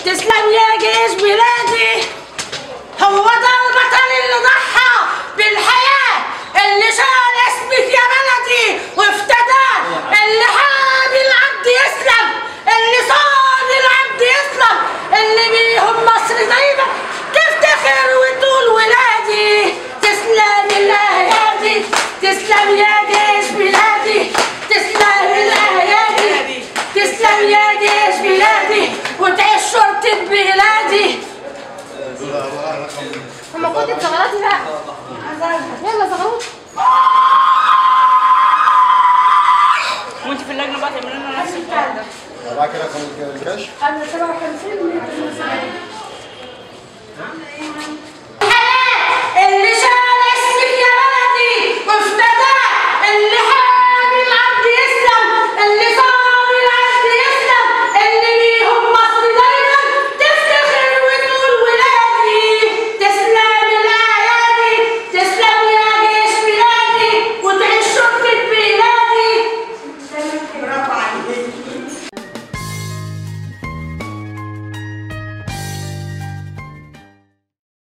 تسلم يا جيش بلادي هو ده البطل اللي ضحى بالحياة اللي شال اسمك يا بلدي وافتدى اللي حامي العبد يسلم اللي صاد العبد يسلم اللي بيهم مصر دايما تفتخر وتقول ولادي تسلم الايادي تسلم يا جيش بلادي تسلم الايادي تسلم يا جيش بلادي وتعيش شرطة بلادي هما كنت زغراتي بقى يلا زغروت وانت في اللجنه بقى تعملي لنا نفس الكلام ده بعد كده كان الكشف أنا 57 من